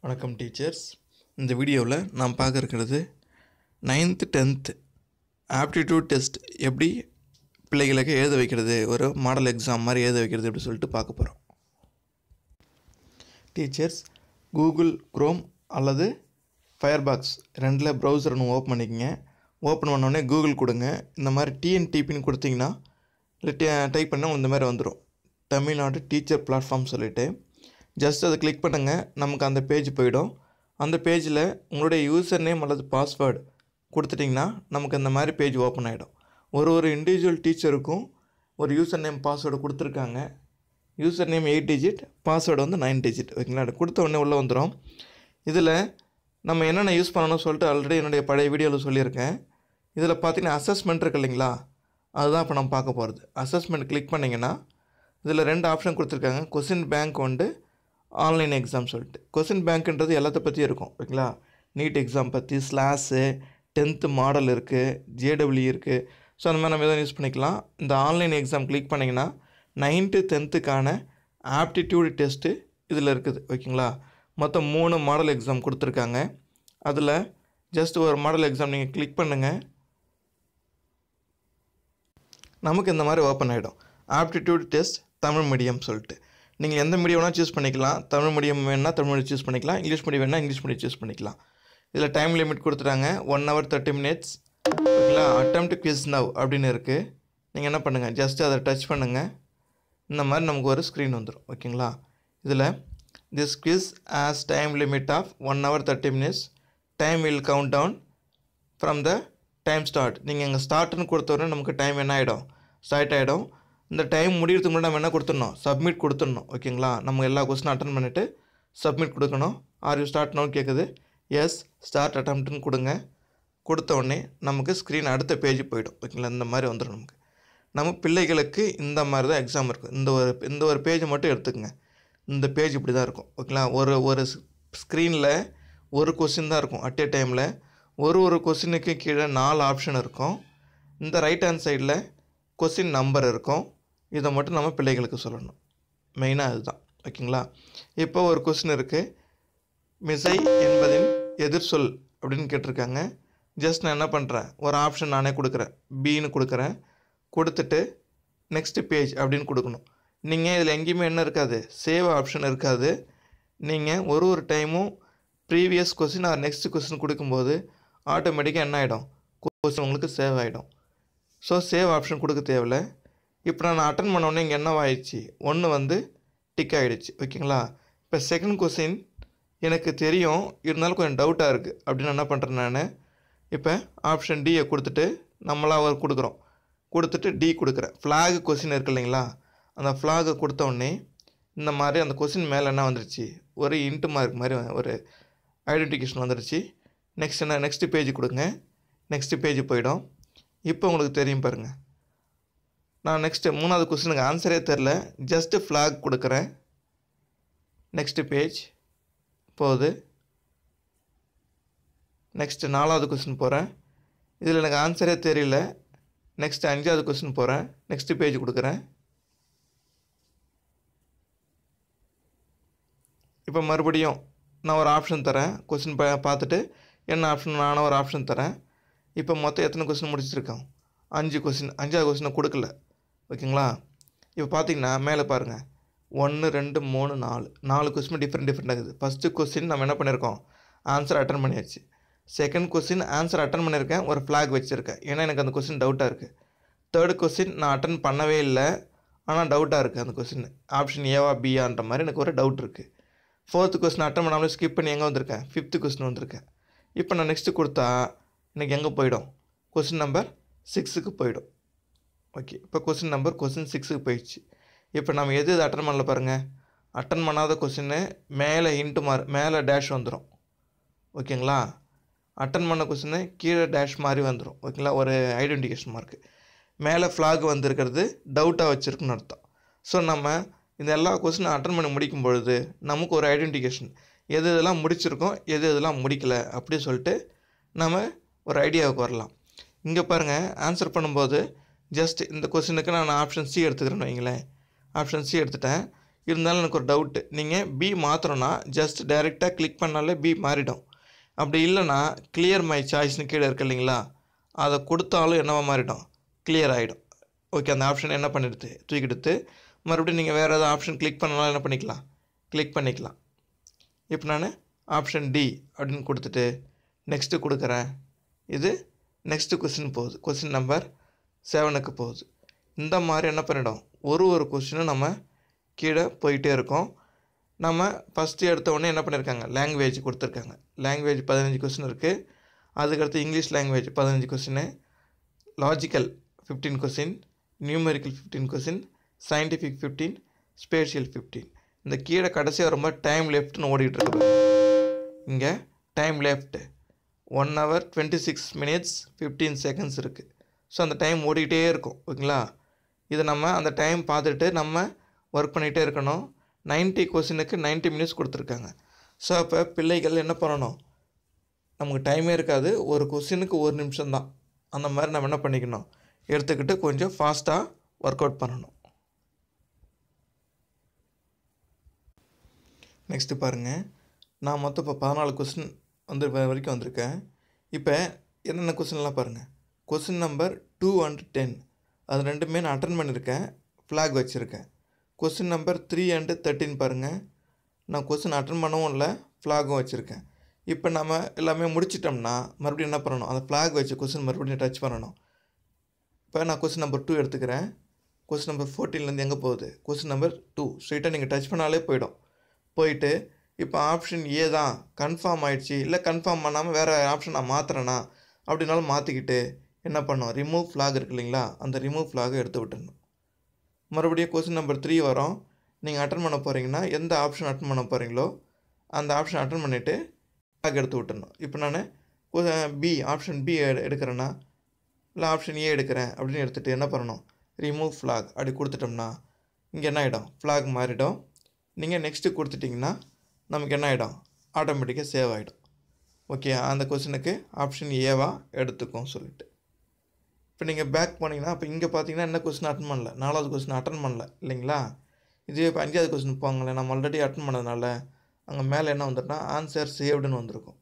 வணக்கம் டீச்சர்ஸ் இந்த வீடியோவில் நாம் பார்க்க இருக்கிறது நைன்த்து டென்த்து ஆப்டிடியூட் டெஸ்ட் எப்படி பிள்ளைகளுக்கு எழுத வைக்கிறது ஒரு மாடல் எக்ஸாம் மாதிரி எழுத வைக்கிறது எப்படி சொல்லிட்டு பார்க்க போகிறோம் டீச்சர்ஸ் கூகுள் குரோம் அல்லது ஃபயர்பாக்ஸ் ரெண்டில் ப்ரௌசர் ஒன்று ஓப்பன் பண்ணிக்கங்க ஓப்பன் பண்ணோடனே கூகுள் கொடுங்க இந்த மாதிரி டிஎன்டிபின்னு கொடுத்தீங்கன்னா இல்லை டைப் பண்ணால் இந்த மாதிரி வந்துடும் தமிழ்நாடு டீச்சர் பிளாட்ஃபார்ம் சொல்லிட்டு ஜஸ்ட் அதை கிளிக் பண்ணுங்கள் நமக்கு அந்த பேஜ் போயிடும் அந்த பேஜில் உங்களுடைய யூசர் நேம் அல்லது பாஸ்வேர்டு கொடுத்துட்டிங்கன்னா நமக்கு இந்த மாதிரி பேஜ் ஓப்பன் ஆகிடும் ஒரு ஒரு இண்டிவிஜுவல் டீச்சருக்கும் ஒரு யூசர் நேம் பாஸ்வேர்டு கொடுத்துருக்காங்க user name eight digit password வந்து நைன் டிஜிட் ஓகேங்களா அது கொடுத்த உடனே உள்ளே வந்துடும் இதில் நம்ம என்னென்ன யூஸ் பண்ணணும்னு சொல்லிட்டு ஆல்ரெடி என்னுடைய பழைய வீடியோவில் சொல்லியிருக்கேன் இதில் பார்த்தீங்கன்னா அசஸ்மெண்ட் இருக்கு இல்லைங்களா அதுதான் இப்போ நம்ம பார்க்க போகிறது அசஸ்மெண்ட் கிளிக் பண்ணிங்கன்னா இதில் ரெண்டு ஆப்ஷன் கொடுத்துருக்காங்க கொஸ்டின் பேங்க் உண்டு ஆன்லைன் எக்ஸாம் சொல்லிட்டு கொஸ்டின் பேங்க்ன்றது எல்லாத்த பற்றியும் இருக்கும் ஓகேங்களா நீட் எக்ஸாம் பற்றி ஸ்லாஸு டென்த்து மாடல் இருக்குது ஜேடபிள்யூ இருக்குது ஸோ அந்த மாதிரி நம்ம எதாவது யூஸ் பண்ணிக்கலாம் இந்த ஆன்லைன் எக்ஸாம் கிளிக் பண்ணிங்கன்னா நைன்த்து டென்த்துக்கான ஆப்டிடியூட் டெஸ்ட்டு இதில் இருக்குது ஓகேங்களா மொத்தம் மூணு மாடல் எக்ஸாம் கொடுத்துருக்காங்க அதில் ஜஸ்ட் ஒரு மாடல் எக்ஸாம் நீங்கள் கிளிக் பண்ணுங்கள் நமக்கு இந்த மாதிரி ஓப்பன் ஆகிடும் ஆப்டிடியூட் டெஸ்ட் தமிழ் மீடியம் சொல்லிட்டு நீங்கள் எந்த மீடியம் வேணால் சூஸ் பண்ணிக்கலாம் தமிழ் மீடியம் வேணா தமிழ் மீடியம் சூஸ் பண்ணிக்கலாம் இங்கிலீஷ் மீடியம் வேணால் இங்கிலீஷ் மீடியம் சூஸ் பண்ணிக்கலாம் இதில் டைம் லிமிட் கொடுத்துட்டாங்க ஒன் ஹவர் தேர்ட்டி மினிட்ஸ் ஓகேங்களா அட்டம்ப்ட் குவிஸ் நவ் அப்படின்னு இருக்குது நீங்கள் என்ன பண்ணுங்கள் ஜஸ்ட் அதை டச் பண்ணுங்கள் இந்த மாதிரி நமக்கு ஒரு ஸ்க்ரீன் வந்துடும் ஓகேங்களா இதில் this quiz has time limit of one hour thirty minutes time will count down from the time start நீங்கள் இங்கே ஸ்டார்ட்னு கொடுத்தோடனே நமக்கு டைம் என்ன ஆகிடும் ஸ்டார்ட் ஆகிடும் இந்த டைம் முடியறதுக்கு முன்னாடி நம்ம என்ன கொடுத்துடணும் சப்மிட் கொடுத்துடணும் ஓகேங்களா நம்ம எல்லா கொஸ்டின் அட்டன் பண்ணிவிட்டு சப்மிட் கொடுக்கணும் ஆர் யூ ஸ்டார்ட் நோ கேட்குது எஸ் ஸ்டார்ட் அட்டம்ப்ட்னு கொடுங்க கொடுத்த உடனே நமக்கு ஸ்க்ரீன் அடுத்த பேஜ் போயிடும் ஓகேங்களா இந்த மாதிரி வந்துடும் நமக்கு நம்ம பிள்ளைகளுக்கு இந்த மாதிரி தான் எக்ஸாம் இருக்கும் இந்த ஒரு இந்த ஒரு பேஜ் மட்டும் எடுத்துக்கங்க இந்த பேஜ் இப்படி தான் இருக்கும் ஓகேங்களா ஒரு ஒரு ஸ்க்ரீனில் ஒரு கொஸ்டின் தான் இருக்கும் அட் ஏ டைமில் ஒரு ஒரு கொஸ்டினுக்கு கீழே நாலு ஆப்ஷன் இருக்கும் இந்த ரைட் ஹேண்ட் சைடில் கொஸ்டின் நம்பர் இருக்கும் இதை மட்டும் நம்ம பிள்ளைகளுக்கு சொல்லணும் மெயினாக அதுதான் ஓகேங்களா இப்போ ஒரு கொஸ்டின் இருக்குது மிசை என்பதின் எதிர்சொல் அப்படின்னு கேட்டிருக்காங்க ஜஸ்ட் நான் என்ன பண்ணுறேன் ஒரு ஆப்ஷன் நானே கொடுக்குறேன் பின்னு கொடுக்குறேன் கொடுத்துட்டு நெக்ஸ்ட் பேஜ் அப்படின்னு கொடுக்கணும் நீங்கள் இதில் எங்கேயுமே என்ன இருக்காது சேவ் ஆப்ஷன் இருக்காது நீங்கள் ஒரு ஒரு டைமும் previous question or next question கொடுக்கும்போது ஆட்டோமேட்டிக்காக என்ன ஆகிடும் கொஸ்டின் உங்களுக்கு சேவ் ஆகிடும் ஸோ சேவ் ஆப்ஷன் கொடுக்க தேவையில்ல இப்போ நான் அட்டன் பண்ண உடனே இங்கே என்னவாயிடுச்சு ஒன்று வந்து டிக் ஆகிடுச்சு ஓகேங்களா இப்போ செகண்ட் கொஸ்டின் எனக்கு தெரியும் இருந்தாலும் கொஞ்சம் டவுட்டாக இருக்குது அப்படின்னு என்ன பண்ணுறேன் நான் இப்போ ஆப்ஷன் டியை கொடுத்துட்டு நம்மளாக ஒரு கொடுக்குறோம் கொடுத்துட்டு டி கொடுக்குறேன் ஃப்ளாக் கொஸ்டின் இருக்கு இல்லைங்களா அந்த ஃப்ளாகை கொடுத்த உடனே இந்த மாதிரி அந்த கொஸ்டின் மேலே என்ன வந்துருச்சு ஒரு இன்ட்டு மார்க் மாதிரி ஒரு ஐடென்டிஃபிகேஷன் வந்துருச்சு நெக்ஸ்ட் என்ன நெக்ஸ்ட் பேஜ் கொடுங்க நெக்ஸ்ட் பேஜ் போயிடும் இப்போ உங்களுக்கு தெரியும் பாருங்கள் நான் நெக்ஸ்ட்டு மூணாவது கொஸ்டினுக்கு ஆன்சரே தெரில ஜஸ்ட்டு ஃப்ளாக் கொடுக்குறேன் நெக்ஸ்ட்டு பேஜ் போகுது நெக்ஸ்ட்டு நாலாவது கொஸ்டின் போகிறேன் இதில் எனக்கு ஆன்சரே தெரியல நெக்ஸ்ட் அஞ்சாவது கொஸ்டின் போகிறேன் நெக்ஸ்ட்டு பேஜ் கொடுக்குறேன் இப்போ மறுபடியும் நான் ஒரு ஆப்ஷன் தரேன் கொஸ்டின் பா பார்த்துட்டு என்ன ஆப்ஷன் நானும் ஒரு ஆப்ஷன் தரேன் இப்போ மொத்தம் எத்தனை கொஸ்டின் முடிச்சிருக்கோம் அஞ்சு கொஸ்டின் அஞ்சாவது கொஸ்டினை கொடுக்கல ஓகேங்களா இப்போ பார்த்தீங்கன்னா மேலே பாருங்கள் ஒன்று ரெண்டு மூணு நாலு நாலு கொஸ்டின் டிஃப்ரெண்ட் டிஃப்ரெண்ட் ஆகுது ஃபஸ்ட்டு கொஸ்டின் நம்ம என்ன பண்ணியிருக்கோம் ஆன்சர் அட்டன் பண்ணியாச்சு செகண்ட் கொஸ்டின் ஆன்சர் அட்டன் பண்ணியிருக்கேன் ஒரு ஃப்ளாக் வச்சுருக்கேன் ஏன்னா எனக்கு அந்த கொஸ்டின் டவுட்டாக இருக்குது தேர்ட் கொஸ்டின் நான் அட்டன் பண்ணவே இல்லை ஆனால் டவுட்டாக இருக்குது அந்த கொஸ்டின் ஆப்ஷன் ஏவா பியான்ற மாதிரி எனக்கு ஒரு டவுட் இருக்குது ஃபோர்த்து கொஸ்டின் அட்டன் பண்ணாமலே ஸ்கிப் பண்ணி எங்கே வந்திருக்கேன் ஃபிஃப்த்து கொஸ்டின் வந்திருக்கேன் இப்போ நான் நெக்ஸ்ட்டு கொடுத்தா எனக்கு எங்கே போயிடும் கொஸ்டின் நம்பர் சிக்ஸுக்கு போயிடும் ஓகே இப்போ கொஸ்டின் நம்பர் கொஸ்டின் சிக்ஸுக்கு போயிடுச்சு இப்போ நம்ம எது எது அட்டன் பண்ணல பாருங்கள் அட்டன் பண்ணாத கொஸ்டின்னு மேலே இன்ட்டு மார் மேலே டேஷ் வந்துடும் ஓகேங்களா அட்டன் பண்ண கொஸ்டின்னு கீழே டேஷ் மாதிரி வந்துடும் ஓகேங்களா ஒரு ஐடென்டிஃபிகேஷன் மார்க்கு மேலே ஃப்ளாக் வந்திருக்கிறது டவுட்டாக வச்சுருக்குன்னு அர்த்தம் ஸோ நம்ம இந்த எல்லா கொஸ்டினும் அட்டன் பண்ணி முடிக்கும் பொழுது நமக்கு ஒரு ஐடென்டிஃபிகேஷன் எது இதெல்லாம் முடிச்சிருக்கோம் எது இதெல்லாம் முடிக்கல அப்படி சொல்லிட்டு நம்ம ஒரு ஐடியாவுக்கு வரலாம் இங்கே பாருங்கள் ஆன்சர் பண்ணும்போது ஜஸ்ட் இந்த கொஸ்டினுக்கு நான் ஆப்ஷன் சி எடுத்துக்கிறேன்னு வைங்களேன் ஆப்ஷன் சி எடுத்துட்டேன் இருந்தாலும் எனக்கு ஒரு டவுட்டு நீங்கள் பி மாற்றணும்னா ஜஸ்ட் டைரெக்டாக கிளிக் பண்ணாலே பி மாறிடும் அப்படி இல்லைன்னா கிளியர் மை சாய்ஸ்னு கீழே இருக்கு இல்லைங்களா அதை கொடுத்தாலும் என்னவா மாறிடும் கிளியர் ஆகிடும் ஓகே அந்த ஆப்ஷன் என்ன பண்ணிடுது தூக்கிடுத்து மறுபடியும் நீங்கள் வேறு ஏதாவது ஆப்ஷன் கிளிக் பண்ணாலும் என்ன பண்ணிக்கலாம் கிளிக் பண்ணிக்கலாம் இப்போ நான் ஆப்ஷன் டி அப்படின்னு கொடுத்துட்டு நெக்ஸ்ட்டு கொடுக்குறேன் இது நெக்ஸ்ட்டு கொஸ்டின் போகுது கொஸ்டின் நம்பர் செவனுக்கு போகுது இந்த மாதிரி என்ன பண்ணிடும் ஒரு ஒரு கொஸ்டினும் நம்ம கீழே போயிட்டே இருக்கோம் நம்ம ஃபஸ்ட்டு எடுத்த உடனே என்ன பண்ணியிருக்காங்க லாங்குவேஜ் கொடுத்துருக்காங்க லாங்குவேஜ் பதினஞ்சு கொஸ்டின் இருக்குது அதுக்கடுத்து இங்கிலீஷ் லாங்குவேஜ் பதினஞ்சு question logical fifteen question numerical fifteen question scientific fifteen spatial fifteen இந்த கீழே கடைசியாக வரும்போது டைம் லெஃப்ட்னு ஓடிட்டு இருக்கு இங்கே time left one hour twenty six minutes fifteen seconds இருக்குது ஸோ அந்த டைம் ஓடிக்கிட்டே இருக்கும் ஓகேங்களா இதை நம்ம அந்த டைம் பார்த்துட்டு நம்ம ஒர்க் பண்ணிகிட்டே இருக்கணும் 90 கொஸ்டினுக்கு 90 மினிட்ஸ் கொடுத்துருக்காங்க ஸோ அப்போ பிள்ளைகள் என்ன பண்ணணும் நமக்கு டைமே இருக்காது ஒரு கொஸ்டினுக்கு ஒரு நிமிஷம் தான் அந்த மாதிரி நம்ம என்ன பண்ணிக்கணும் எடுத்துக்கிட்டு கொஞ்சம் ஃபாஸ்ட்டாக ஒர்க் அவுட் பண்ணணும் நெக்ஸ்ட்டு பாருங்கள் நான் மொத்தம் இப்போ பதினாலு கொஸ்டின் வந்து வ- வரைக்கும் வந்திருக்கேன் இப்போ என்னென்ன கொஸ்டின்லாம் பாருங்கள் question number two and ten அது ரெண்டுமே நான் அட்டன் பண்ணியிருக்கேன் ஃப்ளாக் வச்சுருக்கேன் question number three and thirteen பாருங்கள் நான் கொஸ்டின் அட்டன் பண்ணவும் இல்லை ஃப்ளாகும் வச்சுருக்கேன் இப்போ நம்ம எல்லாமே முடிச்சிட்டோம்னா மறுபடியும் என்ன பண்ணணும் அந்த ஃப்ளாக் வச்ச கொஸ்டின் மறுபடியும் டச் பண்ணணும் இப்போ நான் கொஸ்டின் நம்பர் டூ எடுத்துக்கிறேன் கொஸ்டின் நம்பர் ஃபோர்டீன்லேருந்து எங்கே போகுது கொஸ்டின் நம்பர் டூ ஸ்ட்ரெயிட்டாக நீங்கள் டச் பண்ணாலே போயிடும் போயிட்டு இப்போ ஆப்ஷன் ஏ தான் கன்ஃபார்ம் ஆயிடுச்சு இல்லை கன்ஃபார்ம் பண்ணாமல் வேறு ஆப்ஷன் நான் மாற்றுறேனா அப்படின்னாலும் மாற்றிக்கிட்டு என்ன பண்ணோம் ரிமூவ் ஃப்ளாக் இருக்கு இல்லைங்களா அந்த ரிமூவ் ஃப்ளாகை எடுத்து விட்டுடணும் மறுபடியும் கொஸ்டின் நம்பர் த்ரீ வரும் நீங்கள் அட்டன் பண்ண போகிறீங்கன்னா எந்த ஆப்ஷன் அட்டன் பண்ண போகிறீங்களோ அந்த ஆப்ஷன் அட்டன் பண்ணிவிட்டு ஃப்ளாக் எடுத்து விட்டுடணும் இப்போ நான் பி ஆப்ஷன் பி எடுக்கிறேன்னா இல்லை ஆப்ஷன் ஏ எடுக்கிறேன் அப்படின்னு எடுத்துகிட்டு என்ன பண்ணணும் ரிமூவ் ஃப்ளாக் அப்படி கொடுத்துட்டோம்னா இங்கே என்ன ஆகிடும் ஃப்ளாக் மாறிடும் நீங்கள் நெக்ஸ்ட்டு கொடுத்துட்டிங்கன்னா நமக்கு என்ன ஆகிடும் ஆட்டோமேட்டிக்காக சேவ் ஆகிடும் ஓகே அந்த கொஸ்டினுக்கு ஆப்ஷன் ஏவா எடுத்துக்கும் சொல்லிட்டு இப்போ நீங்கள் பேக் போனீங்கன்னா இப்போ இங்கே பார்த்தீங்கன்னா என்ன கொஸ்டின் அட்டன் பண்ணல நாலாவது கொஸ்டின் அட்டன் பண்ணல இல்லைங்களா இதுவே இப்போ அஞ்சாவது கொஸ்டின் போங்களேன் நம்ம ஆல்ரெடி அட்டன் பண்ணதுனால அங்கே மேலே என்ன வந்துட்டுனா ஆன்சர் சேவ்டுன்னு வந்திருக்கும்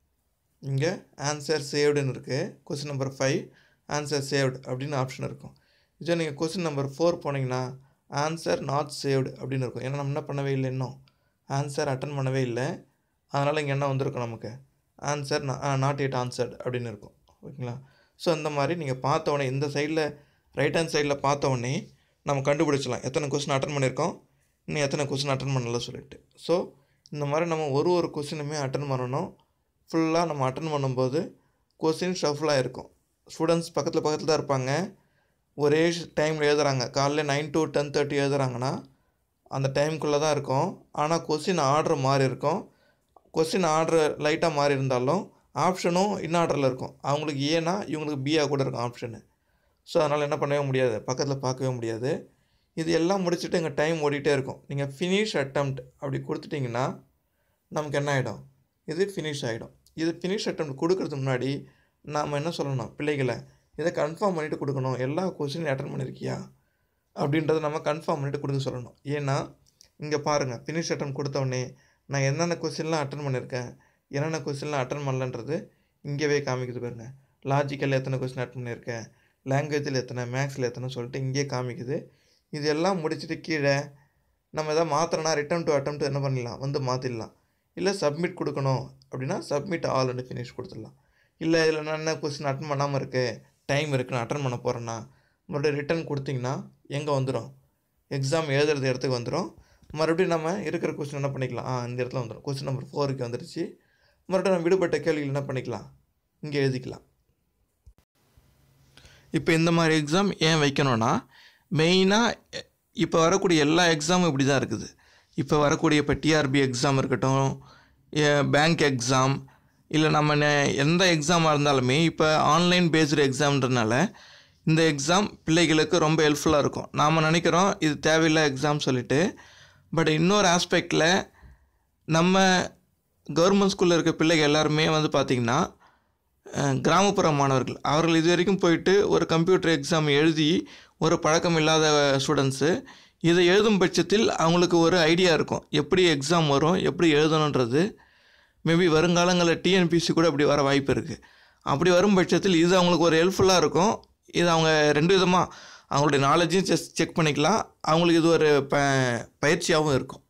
இங்கே ஆன்சர் சேவ்டுன்னு இருக்குது question number five answer saved அப்படின்னு ஆப்ஷன் இருக்கும் இதே நீங்கள் கொஸ்டின் நம்பர் ஃபோர் போனீங்கன்னா ஆன்சர் நாட் சேவ்டு அப்படின்னு இருக்கும் ஏன்னா நம்ம என்ன பண்ணவே இல்லை இன்னும் ஆன்சர் அட்டன் பண்ணவே இல்லை அதனால் இங்கே என்ன வந்திருக்கும் நமக்கு ஆன்சர் நாட் எட் ஆன்சர்ட் அப்படின்னு இருக்கும் ஓகேங்களா ஸோ இந்த மாதிரி நீங்கள் பார்த்த உடனே இந்த சைடில் ரைட் ஹேண்ட் சைடில் பார்த்த உடனே நம்ம கண்டுபிடிச்சலாம் எத்தனை கொஸ்டின் அட்டன் பண்ணியிருக்கோம் இன்னும் எத்தனை கொஸ்டின் அட்டன் பண்ணல சொல்லிட்டு ஸோ இந்த மாதிரி நம்ம ஒரு ஒரு கொஸ்டினுமே அட்டன் பண்ணணும் ஃபுல்லாக நம்ம அட்டன் பண்ணும்போது கொஸ்டின் ஷஃபிளாக இருக்கும் ஸ்டூடெண்ட்ஸ் பக்கத்தில் பக்கத்தில் தான் இருப்பாங்க ஒரே டைமில் எழுதுறாங்க காலைல நைன் to டென் தேர்ட்டி எழுதுறாங்கன்னா அந்த டைம்குள்ளே தான் இருக்கும் ஆனால் கொஸ்டின் ஆர்டர் மாறி இருக்கும் கொஸ்டின் ஆர்டர் லைட்டாக மாறி இருந்தாலும் ஆப்ஷனும் இன் ஆர்டரில் இருக்கும் அவங்களுக்கு ஏன்னா இவங்களுக்கு பிஆ கூட இருக்கும் ஆப்ஷனு ஸோ அதனால் என்ன பண்ணவே முடியாது பக்கத்தில் பார்க்கவே முடியாது இது எல்லாம் முடிச்சுட்டு எங்கள் டைம் ஓடிட்டே இருக்கும் நீங்கள் ஃபினிஷ் attempt அப்படி கொடுத்துட்டிங்கன்னா நமக்கு என்ன ஆகிடும் இது ஃபினிஷ் ஆகிடும் இது ஃபினிஷ் attempt கொடுக்கறதுக்கு முன்னாடி நாம் என்ன சொல்லணும் பிள்ளைகளை இதை கன்ஃபார்ம் பண்ணிவிட்டு கொடுக்கணும் எல்லா கொஸ்டினையும் அட்டன் பண்ணியிருக்கியா அப்படின்றத நம்ம கன்ஃபார்ம் பண்ணிவிட்டு கொடுக்க சொல்லணும் ஏன்னா இங்கே பாருங்கள் ஃபினிஷ் attempt கொடுத்த உடனே நான் என்னென்ன கொஸ்டின்லாம் அட்டன் பண்ணியிருக்கேன் என்னென்ன கொஸ்டின்லாம் அட்டன் பண்ணலன்றது இங்கேவே காமிக்குது பாருங்க லாஜிக்கல் எத்தனை கொஸ்டின் அட்டன் பண்ணியிருக்கேன் லாங்குவேஜில் எத்தனை மேக்ஸில் எத்தனை சொல்லிட்டு இங்கேயே காமிக்குது இது எல்லாம் முடிச்சுட்டு கீழே நம்ம எதாவது மாற்றணும்னா ரிட்டன் டு attempt என்ன பண்ணிடலாம் வந்து மாற்றிடலாம் இல்லை சப்மிட் கொடுக்கணும் அப்படின்னா சப்மிட் ஆல் அண்ட் ஃபினிஷ் கொடுத்துடலாம் இல்லை இதில் நான் என்ன கொஸ்டின் அட்டன் பண்ணாமல் இருக்கு டைம் இருக்குது நான் அட்டன் பண்ண போகிறேன்னா மறுபடியும் ரிட்டன் கொடுத்தீங்கன்னா எங்கே வந்துடும் எக்ஸாம் எழுதுறது இடத்துக்கு வந்துடும் மறுபடியும் நம்ம இருக்கிற கொஸ்டின் என்ன பண்ணிக்கலாம் ஆ இந்த இடத்துல வந்துடும் கொஸ்டின் நம்பர் ஃபோருக்கு வந்துடுச்சு மறுபடியும் நம்ம விடுபட்ட கேள்விகள் என்ன பண்ணிக்கலாம் இங்கே எழுதிக்கலாம் இப்போ இந்த மாதிரி எக்ஸாம் ஏன் வைக்கணும்னா மெயினாக இப்போ வரக்கூடிய எல்லா எக்ஸாமும் இப்படி தான் இருக்குது இப்போ வரக்கூடிய இப்போ டிஆர்பி எக்ஸாம் இருக்கட்டும் பேங்க் எக்ஸாம் இல்லை நம்ம நெ- எந்த எக்ஸாமாக இருந்தாலுமே இப்போ ஆன்லைன் பேஸ்டு எக்ஸாம்ன்றனால இந்த எக்ஸாம் பிள்ளைகளுக்கு ரொம்ப ஹெல்ப்ஃபுல்லாக இருக்கும் நாம் நினைக்கிறோம் இது தேவையில்லை எக்ஸாம் சொல்லிட்டு பட் இன்னொரு ஆஸ்பெக்டில் நம்ம கவர்மெண்ட் ஸ்கூலில் இருக்க பிள்ளைகள் எல்லாருமே வந்து பார்த்திங்கன்னா அஹ், கிராமப்புற மாணவர்கள் அவர்கள் இது வரைக்கும் போயிட்டு ஒரு கம்ப்யூட்டர் எக்ஸாம் எழுதி ஒரு பழக்கம் இல்லாத ஸ்டூடெண்ட்ஸு இதை எழுதும் பட்சத்தில் அவங்களுக்கு ஒரு ஐடியா இருக்கும் எப்படி எக்ஸாம் வரும் எப்படி எழுதணுன்றது மேபி வருங்காலங்களில் டிஎன்பிசி கூட அப்படி வர வாய்ப்பு இருக்குது அப்படி வரும் பட்சத்தில் இது அவங்களுக்கு ஒரு ஹெல்ப்ஃபுல்லாக இருக்கும் இது அவங்க ரெண்டு விதமாக அவங்களுடைய நாலேஜையும் செக் செக் பண்ணிக்கலாம் அவங்களுக்கு இது ஒரு ப பயிற்சியாகவும் இருக்கும்